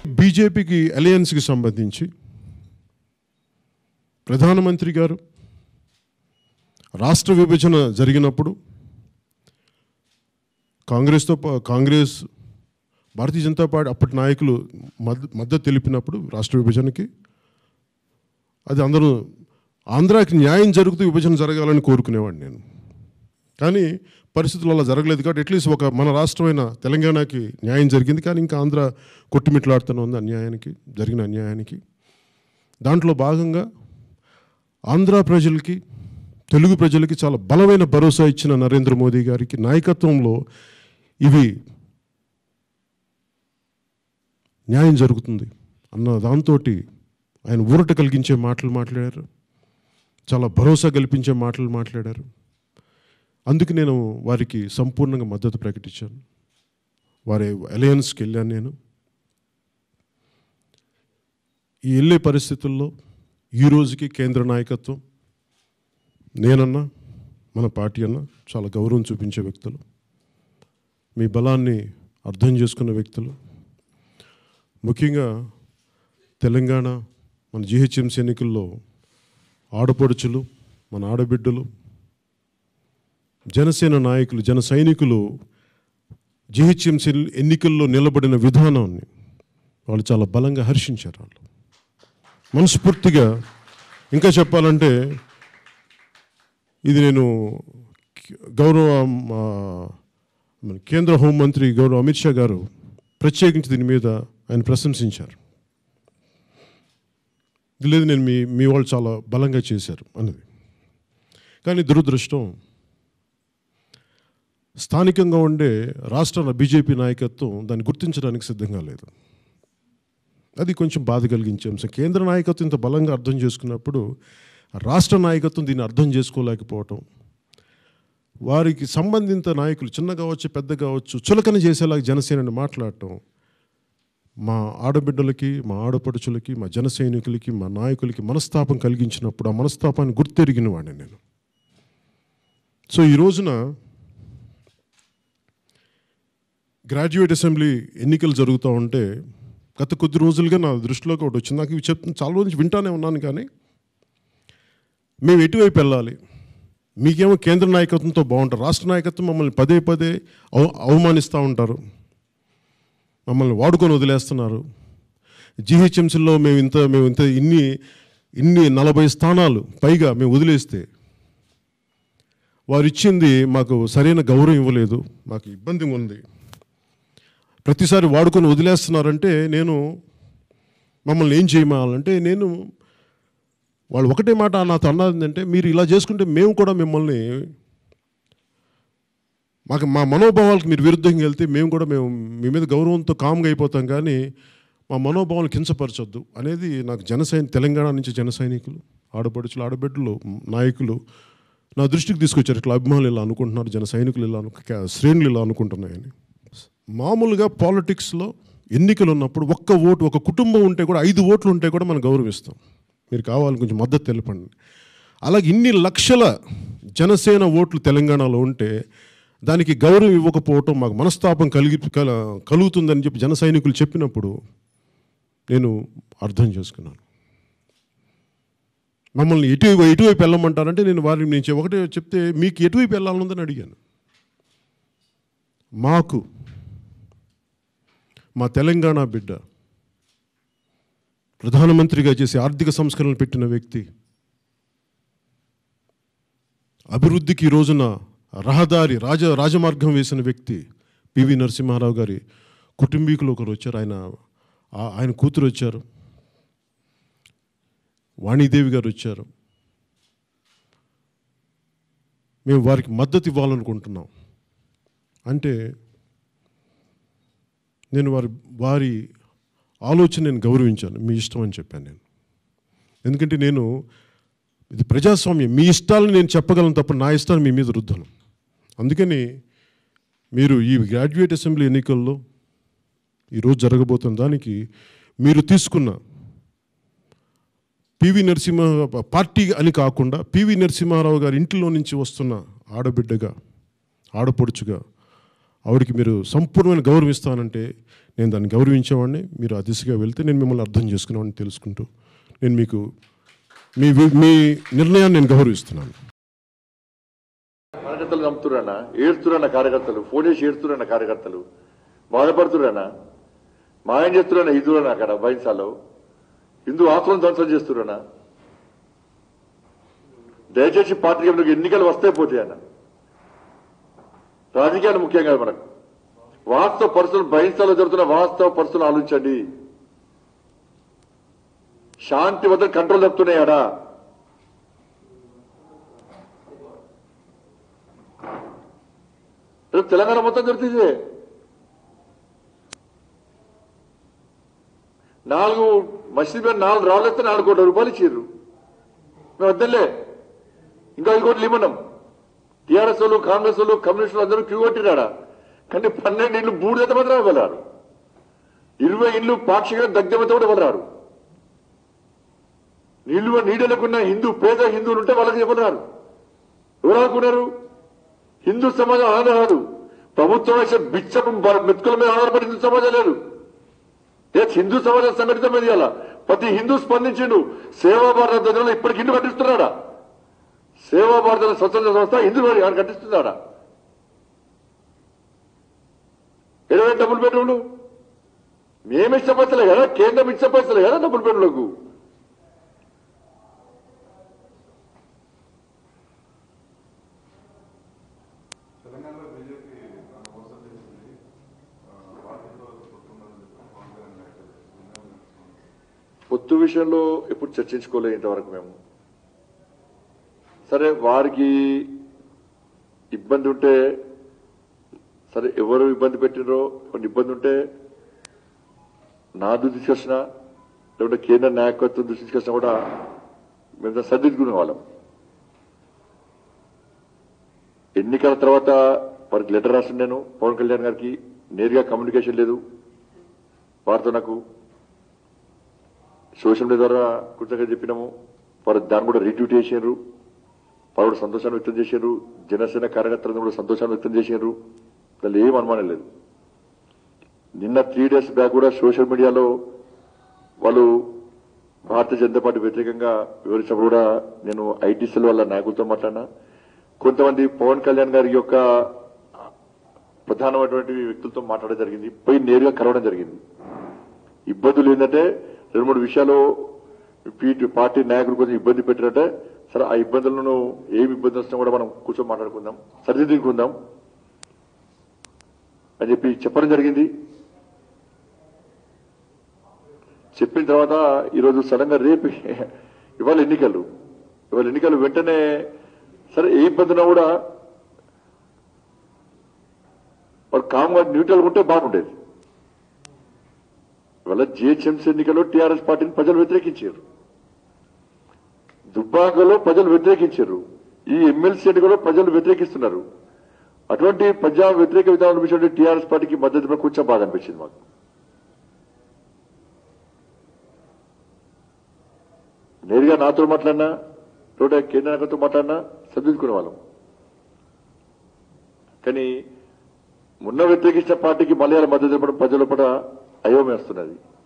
బీజేపీకి అలయన్స్కి సంబంధించి ప్రధానమంత్రి గారు రాష్ట్ర విభజన జరిగినప్పుడు కాంగ్రెస్తో పా- కాంగ్రెస్ భారతీయ జనతా పార్టీ అప్పటి నాయకులు మద్ద మద్దతు తెలిపినప్పుడు రాష్ట్ర విభజనకి అది అందరూ ఆంధ్రాకి న్యాయం జరుగుతూ విభజన జరగాలని కోరుకునేవాడిని నేను కానీ పరిస్థితులు అలా జరగలేదు కాబట్టి అట్లీస్ట్ ఒక మన రాష్ట్రమైన తెలంగాణకి న్యాయం జరిగింది కానీ ఇంకా ఆంధ్ర కొట్టుమిట్లాడుతూనే ఉంది అన్యాయానికి జరిగిన అన్యాయానికి దాంట్లో భాగంగా ఆంధ్ర ప్రజలకి తెలుగు ప్రజలకి చాలా బలమైన భరోసా ఇచ్చిన నరేంద్ర మోదీ గారికి నాయకత్వంలో ఇవి న్యాయం జరుగుతుంది అన్న దాంతో ఆయన ఊరట కలిగించే మాటలు మాట్లాడారు చాలా భరోసా కల్పించే మాటలు మాట్లాడారు అందుకు నేను వారికి సంపూర్ణంగా మద్దతు ప్రకటించాను వారి అలయన్స్కి వెళ్ళాను నేను ఈ వెళ్ళే పరిస్థితుల్లో ఈ రోజుకి కేంద్ర నాయకత్వం నేనన్నా మన పార్టీ అన్న చాలా గౌరవం చూపించే వ్యక్తులు మీ బలాన్ని అర్థం చేసుకున్న వ్యక్తులు ముఖ్యంగా తెలంగాణ మన జిహెచ్ఎంసీ ఎన్నికల్లో ఆడపడుచులు మన ఆడబిడ్డలు జనసేన నాయకులు జన సైనికులు జిహెచ్ఎంసీ ఎన్నికల్లో నిలబడిన విధానాన్ని వాళ్ళు చాలా బలంగా హర్షించారు వాళ్ళు మనస్ఫూర్తిగా ఇంకా చెప్పాలంటే ఇది నేను గౌరవ ఆ, మన కేంద్ర హోంమంత్రి గౌరవ అమిత్ షా గారు ప్రత్యేకించి దీని మీద ఆయన ప్రశంసించారు ఇది లేదు నేను మీ మీ వాళ్ళు చాలా బలంగా చేశారు అన్నది కానీ దురదృష్టం స్థానికంగా ఉండే రాష్ట్ర బీజేపీ నాయకత్వం దాన్ని గుర్తించడానికి సిద్ధంగా లేదు అది కొంచెం బాధ కలిగించే అంశం కేంద్ర నాయకత్వం ఇంత బలంగా అర్థం చేసుకున్నప్పుడు రాష్ట్ర నాయకత్వం దీన్ని అర్థం చేసుకోలేకపోవటం వారికి సంబంధిత నాయకులు చిన్న కావచ్చు పెద్ద కావచ్చు చులకన చేసేలాగా జనసేనని మాట్లాడటం మా ఆడబిడ్డలకి మా ఆడపడుచులకి మా జన సైనికులకి మా నాయకులకి మనస్తాపం కలిగించినప్పుడు ఆ మనస్తాపాన్ని గుర్తెరిగిన వాడిని నేను సో ఈ రోజున గ్రాడ్యుయేట్ అసెంబ్లీ ఎన్నికలు జరుగుతూ ఉంటే గత కొద్ది రోజులుగా నా దృష్టిలోకి ఒకటి వచ్చింది నాకు ఇవి చెప్తున్న చాలా రోజు నుంచి వింటానే ఉన్నాను కానీ మేము ఎటువైపు వెళ్ళాలి మీకేమో కేంద్ర నాయకత్వంతో బాగుంటారు రాష్ట్ర నాయకత్వం మమ్మల్ని పదే పదే అవ అవమానిస్తూ ఉంటారు మమ్మల్ని వాడుకొని వదిలేస్తున్నారు జిహెచ్ఎంసీలో మేము ఇంత మేము ఇంత ఇన్ని ఇన్ని నలభై స్థానాలు పైగా మేము వదిలేస్తే వారు ఇచ్చింది మాకు సరైన గౌరవం ఇవ్వలేదు మాకు ఇబ్బంది ఉంది ప్రతిసారి వాడుకొని వదిలేస్తున్నారంటే నేను మమ్మల్ని ఏం చేయమాలంటే నేను వాళ్ళు ఒకటే మాట నాతో అన్నది అంటే మీరు ఇలా చేసుకుంటే మేము కూడా మిమ్మల్ని మాకు మా మనోభావాలకు మీరు విరుద్ధంగా వెళ్తే మేము కూడా మేము మీ మీద గౌరవంతో కామ్గా అయిపోతాం కానీ మా మనోభావాలు కించపరచొద్దు అనేది నాకు జన సైని తెలంగాణ నుంచి జన సైనికులు ఆడపడుచులు ఆడబిడ్డలు నాయకులు నా దృష్టికి తీసుకొచ్చారు ఇట్లా అభిమానులు ఇలా అనుకుంటున్నారు జన సైనికులు ఇలా అను క- శ్రేణులు ఇలా అనుకుంటున్నాయని మామూలుగా పాలిటిక్స్లో ఎన్నికలు ఉన్నప్పుడు ఒక్క ఓటు ఒక కుటుంబం ఉంటే కూడా ఐదు ఓట్లు ఉంటే కూడా మనం గౌరవిస్తాం మీరు కావాలి కొంచెం మద్దతు తెలపండి అలాగే ఇన్ని లక్షల జనసేన ఓట్లు తెలంగాణలో ఉంటే దానికి గౌరవం ఇవ్వకపోవటం మాకు మనస్తాపం కలిగి కల కలుగుతుందని చెప్పి జన సైనికులు చెప్పినప్పుడు నేను అర్థం చేసుకున్నాను మమ్మల్ని ఎటు ఎటువైపు వెళ్ళమంటారంటే నేను వారిని నేను చె- ఒకటే చెప్తే మీకు ఎటువైపు వెళ్ళాలనుందని అడిగాను మాకు మా తెలంగాణ బిడ్డ ప్రధానమంత్రిగా చేసి ఆర్థిక సంస్కరణలు పెట్టిన వ్యక్తి అభివృద్ధికి ఈ రోజున రహదారి రాజ రాజమార్గం వేసిన వ్యక్తి పివి నరసింహారావు గారి కుటుంబీకులు ఒకరు వచ్చారు ఆయన ఆ- ఆయన కూతురు వచ్చారు వాణీదేవి గారు వచ్చారు మేము వారికి మద్దతు ఇవ్వాలనుకుంటున్నాం అంటే నేను వారి వారి ఆలోచన నేను గౌరవించాను మీ ఇష్టం అని చెప్పాను నేను ఎందుకంటే నేను ఇది ప్రజాస్వామ్యం మీ ఇష్టాలను నేను చెప్పగలను తప్ప నా ఇష్టాలు మీ మీద రుద్దను అందుకని మీరు ఈ గ్రాడ్యుయేట్ అసెంబ్లీ ఎన్నికల్లో ఈరోజు జరగబోతున్న దానికి మీరు తీసుకున్న పివి నరసింహ పార్టీ అని కాకుండా పివి నరసింహారావు గారి ఇంటిలో నుంచి వస్తున్న ఆడబిడ్డగా ఆడపడుచుగా ఆవిడకి మీరు సంపూర్ణమైన గౌరవం ఇస్తానంటే నేను దాన్ని గౌరవించేవాడిని మీరు ఆ దిశగా వెళ్తే నేను మిమ్మల్ని అర్థం చేసుకునేవాడిని తెలుసుకుంటూ నేను మీకు మీ వి- మీ నిర్ణయాన్ని నేను గౌరవిస్తున్నాను కార్యకర్తలు నమ్ముతున్నా ఏడుస్తున్నా కార్యకర్తలు ఫోన్ చేసి ఏడుస్తున్నా కార్యకర్తలు బాధపడుతున్నా మాయం చేస్తున్నా హిందువులన్నా అక్కడ బైన్సాలో హిందూ ఆత్మను ధ్వంసం చేస్తున్నా దయచేసి పార్టీకి మనకు ఎన్నికలు వస్తే పోతాయి అన్న రాజకీయాలు ముఖ్యం కాదు మనకు వాస్తవ పరిస్థితులు బైన్సాలో జరుగుతున్న వాస్తవ పరిస్థితులు ఆలోచించండి శాంతి వద్ద కంట్రోల్ తప్పుతున్నాయాడా రేపు తెలంగాణ మొత్తం దొరికిందే నాలుగు మసీద్ మీద నాలుగు రాళ్ళు వస్తే నాలుగు కోట్ల రూపాయలు ఇచ్చారు మేము వద్దలే ఇంకా ఐదు కోట్లు ఇవ్వన్నాం టీఆర్ఎస్ వాళ్ళు కాంగ్రెస్ వాళ్ళు కమ్యూనిస్టులు అందరూ క్యూ కొట్టినాడా కానీ పన్నెండు ఇళ్ళు బూడిద మాత్రం ఇవ్వలేరు ఇరవై ఇళ్ళు పాక్షికంగా దగ్గమతో కూడా ఇవ్వలేరు నీళ్లు నీడలకున్న హిందూ పేద హిందువులు ఉంటే వాళ్ళకి ఇవ్వలేరు ఎవరు అనుకున్నారు హిందూ సమాజం ఆధార కాదు ప్రభుత్వం వేసే బిచ్చం బ- మెతుకుల మీద ఆధారపడి హిందూ సమాజం లేదు ఏ హిందూ సమాజం సంఘటితం మీద ప్రతి హిందూ స్పందించిండు సేవా భారత ధ్వజంలో ఇప్పటికి ఇల్లు కట్టిస్తున్నాడా సేవా భారత స్వచ్ఛంద సంస్థ హిందూ ఆయన కట్టిస్తున్నాడా ఇరవై డబుల్ బెడ్రూమ్లు మేము ఇచ్చే పైసలే కదా కేంద్రం ఇచ్చే పైసలే కదా డబుల్ బెడ్రూమ్లకు తెలంగాణలో బీజేపీ తన మోసం చేసింది ఆ, పార్టీతో కొట్టుకున్నది పవన్ కళ్యాణ్ వ్యాఖ్యలు పొత్తు విషయంలో ఎప్పుడు చర్చించుకోలేదు ఇంతవరకు మేము సరే వారికి ఇబ్బంది ఉంటే సరే ఎవరు ఇబ్బంది పెట్టినరో కొన్ని ఇబ్బంది ఉంటే నా దృష్టి తీసుకొచ్చినా లేకుంటే కేంద్ర నాయకత్వం దృష్టి తీసుకొచ్చినా కూడా మేము దాన్ని సర్దిద్దుకునే వాళ్ళం ఎన్నికల తర్వాత వారికి లెటర్ రాసిన నేను పవన్ కళ్యాణ్ గారికి నేరుగా కమ్యూనికేషన్ లేదు వారితో నాకు సోషల్ మీడియా ద్వారా కృతజ్ఞత చెప్పినాము వారు దాన్ని కూడా రిట్వీట్ చేసారు వారు కూడా సంతోషాన్ని వ్యక్తం చేశారు జనసేన కార్యకర్తలను కూడా సంతోషాన్ని వ్యక్తం చేశారు దానిలో ఏం అనుమానం లేదు నిన్న త్రీ డేస్ బ్యాక్ కూడా సోషల్ మీడియాలో వాళ్ళు భారతీయ జనతా పార్టీ వ్యతిరేకంగా వివరించినప్పుడు కూడా నేను ఐటీసీల వాళ్ళ నాయకులతో మాట్లాడినా కొంతమంది పవన్ కళ్యాణ్ గారి యొక్క ప్రధానమైనటువంటి వ్యక్తులతో మాట్లాడడం జరిగింది పోయి నేరుగా కలవడం జరిగింది ఇబ్బందులు ఏంటంటే రెండు మూడు విషయాలు పీటీ పార్టీ నాయకులు కొంచెం ఇబ్బంది పెట్టినట్టే సరే ఆ ఇబ్బందులను ఏమి ఇబ్బంది వచ్చినా కూడా మనం కూర్చొని మాట్లాడుకుందాం సరిదిద్దుకుందాం అని చెప్పి చెప్పడం జరిగింది చెప్పిన తర్వాత ఈరోజు సడన్ గా రేపు ఇవాళ ఎన్నికలు ఇవాళ ఎన్నికలు వెంటనే సరే ఏ ఇబ్బంది ఉన్నా కూడా వాడు కామ్గా న్యూట్రల్ ఉంటే బాగుండేది ఇవాళ జిహెచ్ఎంసీ ఎన్నికల్లో టీఆర్ఎస్ పార్టీని ప్రజలు వ్యతిరేకించారు దుబ్బాకలో ప్రజలు వ్యతిరేకించారు ఈ ఎమ్మెల్సీ ఎన్నికల్లో ప్రజలు వ్యతిరేకిస్తున్నారు అటువంటి ప్రజా వ్యతిరేక విధానం అనిపించిన టీఆర్ఎస్ పార్టీకి మద్దతు ఇవ్వడం కొంచెం బాధ అనిపించింది మాకు నేరుగా నాతో మాట్లాడినా తోట కేంద్ర నాయకులతో మాట్లాడినా సర్దిద్దుకునే వాళ్ళం కానీ మొన్న వ్యతిరేకించిన పార్టీకి మలయాళ మద్దతు ఇవ్వడం ప్రజల పట్ల అయోమేస్తున్నది